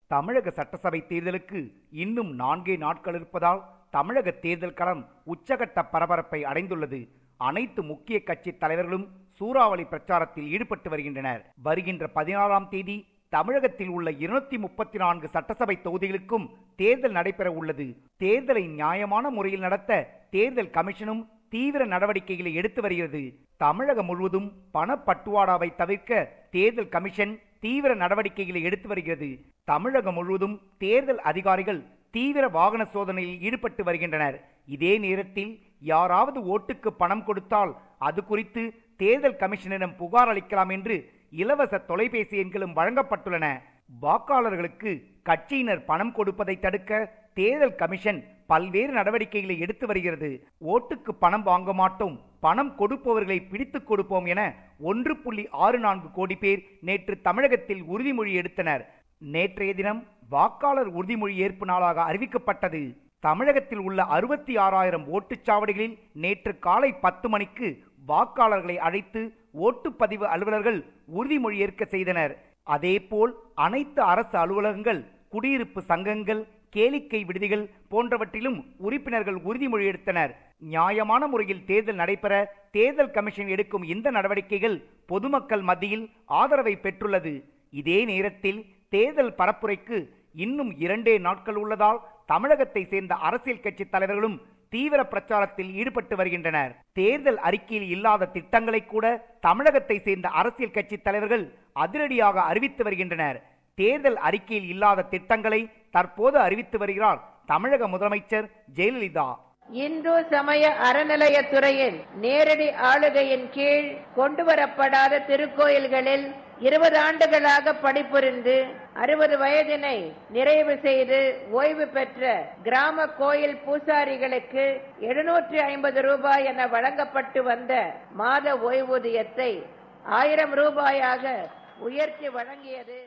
தமிழக சட்டசபை தேர்தலுக்கு இன்னும் நான்கே நாட்கள் இருப்பதால் தமிழக தேர்தல் களம் உச்சகட்ட பரபரப்பை அடைந்துள்ளது அனைத்து முக்கிய கட்சி தலைவர்களும் சூறாவளி பிரச்சாரத்தில் ஈடுபட்டு வருகின்றனர் வருகின்ற பதினாறாம் தேதி தமிழகத்தில் உள்ள இருநூத்தி முப்பத்தி நான்கு சட்டசபை தொகுதிகளுக்கும் தேர்தல் நடைபெற உள்ளது தேர்தலை நியாயமான முறையில் நடத்த தேர்தல் கமிஷனும் தீவிர நடவடிக்கைகளை எடுத்து வருகிறது தமிழகம் முழுவதும் பணப்பட்டுவாடாவை தவிர்க்க தேர்தல் கமிஷன் தீவிர நடவடிக்கைகளை எடுத்து வருகிறது தமிழகம் முழுவதும் தேர்தல் அதிகாரிகள் தீவிர வாகன சோதனையில் ஈடுபட்டு வருகின்றனர் இதே நேரத்தில் யாராவது ஓட்டுக்கு பணம் கொடுத்தால் அது குறித்து தேர்தல் கமிஷனிடம் புகார் அளிக்கலாம் என்று இலவச தொலைபேசி எண்களும் வழங்கப்பட்டுள்ளன வாக்காளர்களுக்கு கட்சியினர் பணம் கொடுப்பதை தடுக்க தேர்தல் கமிஷன் பல்வேறு நடவடிக்கைகளை எடுத்து வருகிறது ஓட்டுக்கு பணம் வாங்க மாட்டோம் பணம் கொடுப்பவர்களை பிடித்துக் கொடுப்போம் என ஒன்று புள்ளி ஆறு நான்கு கோடி பேர் நேற்று தமிழகத்தில் உறுதிமொழி எடுத்தனர் நேற்றைய தினம் வாக்காளர் உறுதிமொழி ஏற்பு நாளாக அறிவிக்கப்பட்டது தமிழகத்தில் உள்ள அறுபத்தி ஆறாயிரம் ஓட்டுச்சாவடிகளில் நேற்று காலை பத்து மணிக்கு வாக்காளர்களை அழைத்து ஓட்டுப்பதிவு அலுவலர்கள் உறுதிமொழி ஏற்க செய்தனர் அதேபோல் அனைத்து அரசு அலுவலகங்கள் குடியிருப்பு சங்கங்கள் கேளிக்கை விடுதிகள் போன்றவற்றிலும் உறுப்பினர்கள் உறுதிமொழி எடுத்தனர் நியாயமான முறையில் தேர்தல் நடைபெற தேர்தல் கமிஷன் எடுக்கும் இந்த நடவடிக்கைகள் பொதுமக்கள் மத்தியில் ஆதரவை பெற்றுள்ளது இதே நேரத்தில் தேர்தல் பரப்புரைக்கு இன்னும் இரண்டே நாட்கள் உள்ளதால் தமிழகத்தை சேர்ந்த அரசியல் கட்சி தலைவர்களும் தீவிர பிரச்சாரத்தில் ஈடுபட்டு வருகின்றனர் தேர்தல் அறிக்கையில் இல்லாத திட்டங்களை கூட தமிழகத்தை சேர்ந்த அரசியல் கட்சி தலைவர்கள் அதிரடியாக அறிவித்து வருகின்றனர் தேர்தல் அறிக்கையில் இல்லாத திட்டங்களை தற்போது அறிவித்து வருகிறார் தமிழக முதலமைச்சர் ஜெயலலிதா இந்து சமய அறநிலையத்துறையின் நேரடி ஆளுகையின் கீழ் கொண்டுவரப்படாத திருக்கோயில்களில் இருபது ஆண்டுகளாக பணிபுரிந்து அறுபது வயதினை நிறைவு செய்து ஓய்வு பெற்ற கிராம கோயில் பூசாரிகளுக்கு எழுநூற்றி ஐம்பது ரூபாய் என வழங்கப்பட்டு வந்த மாத ஓய்வூதியத்தை ஆயிரம் ரூபாயாக உயர்த்தி வழங்கியது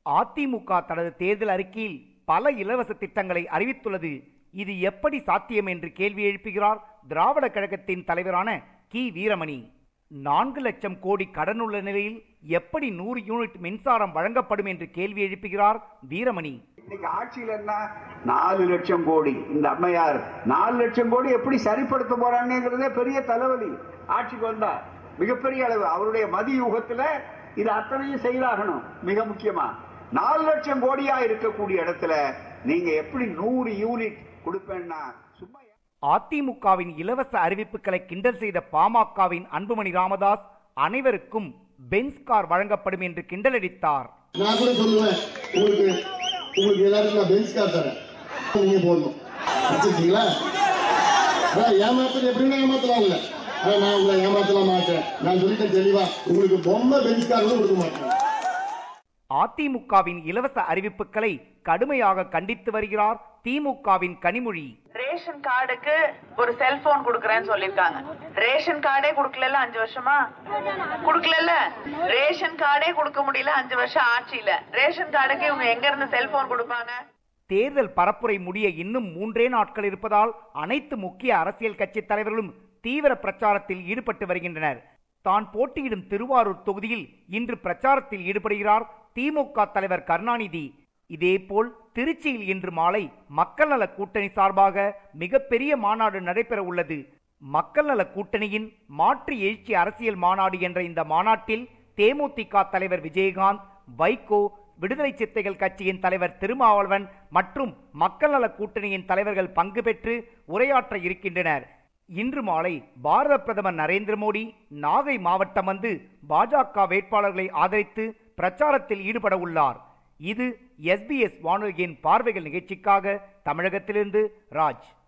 அதிமுக தனது தேர்தல் அறிக்கையில் பல இலவச திட்டங்களை அறிவித்துள்ளது இது எப்படி சாத்தியம் என்று கேள்வி எழுப்புகிறார் திராவிட கழகத்தின் தலைவரான கி வீரமணி நான்கு லட்சம் கோடி கடன் உள்ள நிலையில் எப்படி நூறு யூனிட் மின்சாரம் வழங்கப்படும் என்று கேள்வி எழுப்புகிறார் வீரமணி இன்னைக்கு ஆட்சியில் என்ன நாலு லட்சம் கோடி இந்த அம்மையார் நாலு லட்சம் கோடி எப்படி சரிப்படுத்த போறாங்கிறதே பெரிய தலைவலி ஆட்சிக்கு வந்தா மிகப்பெரிய அளவு அவருடைய மதி யுகத்துல இது அத்தனையும் செய்தாகணும் மிக முக்கியமா நாலு லட்சம் கோடியா இருக்கக்கூடிய இடத்துல நீங்க எப்படி நூறு யூனிட் கொடுப்பேன்னா சும்மா அதிமுகவின் இலவச அறிவிப்புகளை கிண்டல் செய்த பாமகவின் அன்புமணி ராமதாஸ் அனைவருக்கும் பென்ஸ் கார் வழங்கப்படும் என்று கிண்டலடித்தார் நான் கூட சொல்லுவேன் உங்களுக்கு உங்களுக்கு எல்லாருக்கும் நான் பென்ஸ் கார் தரேன் நீங்க போடணும் வச்சிருக்கீங்களா அதான் ஏமாத்துறது எப்படின்னா ஏமாத்தலாம் இல்ல ஆனா நான் உங்களை ஏமாத்தலாம் மாட்டேன் நான் சொல்லிட்டேன் தெளிவா உங்களுக்கு பொம்மை பென்ஸ் கார் கூட கொடுக்க மாட்டேன் அதிமுகவின் இலவச அறிவிப்புகளை கடுமையாக கண்டித்து வருகிறார் திமுகவின் கனிமொழி ரேஷன் கார்டுக்கு ஒரு செல்போன் குடுக்கறேன்னு சொல்லிருக்காங்க ரேஷன் கார்டே குடுக்கல அஞ்சு வருஷமா குடுக்கல ரேஷன் கார்டே கொடுக்க முடியல அஞ்சு வருஷம் ஆட்சியில ரேஷன் கார்டுக்கு இவங்க எங்க இருந்து செல்போன் கொடுப்பாங்க தேர்தல் பரப்புரை முடிய இன்னும் மூன்றே நாட்கள் இருப்பதால் அனைத்து முக்கிய அரசியல் கட்சி தலைவர்களும் தீவிர பிரச்சாரத்தில் ஈடுபட்டு வருகின்றனர் தான் போட்டியிடும் திருவாரூர் தொகுதியில் இன்று பிரச்சாரத்தில் ஈடுபடுகிறார் திமுக தலைவர் கருணாநிதி இதேபோல் திருச்சியில் இன்று மாலை மக்கள் நல கூட்டணி சார்பாக மிகப்பெரிய மாநாடு நடைபெற உள்ளது மக்கள் நல கூட்டணியின் மாற்று எழுச்சி அரசியல் மாநாடு என்ற இந்த மாநாட்டில் தேமுதிக தலைவர் விஜயகாந்த் வைகோ விடுதலை சித்தைகள் கட்சியின் தலைவர் திருமாவளவன் மற்றும் மக்கள் நல கூட்டணியின் தலைவர்கள் பங்கு பெற்று உரையாற்ற இருக்கின்றனர் இன்று மாலை பாரத பிரதமர் நரேந்திர மோடி நாகை மாவட்டம் வந்து பாஜக வேட்பாளர்களை ஆதரித்து பிரச்சாரத்தில் ஈடுபட உள்ளார் இது எஸ்பிஎஸ் வானொலியின் பார்வைகள் நிகழ்ச்சிக்காக தமிழகத்திலிருந்து ராஜ்